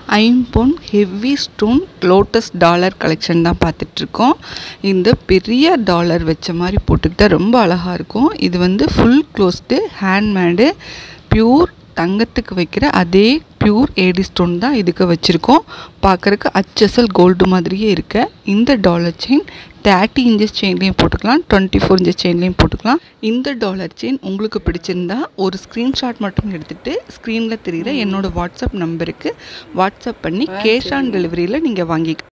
ஐம்பொன் heavy stone lotus dollar collection தான் பார்த்துட்ருக்கோம் இந்த பெரிய டாலர் வச்ச மாதிரி போட்டுக்கிட்டா ரொம்ப அழகாக இருக்கும் இது வந்து ஃபுல் க்ளோஸ்டு ஹேண்ட்மேடு பியூர் தங்கத்துக்கு வைக்கிற அதே பியூர் ஏடி ஸ்டோன் தான் இதுக்கு வச்சுருக்கோம் பார்க்குறக்கு அச்சசல் கோல்டு மாதிரியே இருக்க இந்த டாலர் செயின் தேர்ட்டி இன்ச்சஸ் செயின்லேயும் போட்டுக்கலாம் டுவெண்ட்டி ஃபோர் இன்ச்சஸ் செயின்லேயும் போட்டுக்கலாம் இந்த டாலர் செயின் உங்களுக்கு பிடிச்சிருந்தா ஒரு ஸ்க்ரீன்ஷாட் மட்டும் எடுத்துகிட்டு ஸ்க்ரீனில் தெரிகிற என்னோடய வாட்ஸ்அப் நம்பருக்கு வாட்ஸ்அப் பண்ணி கேஷ் ஆன் டெலிவரியில் நீங்கள் வாங்கிக்கலாம்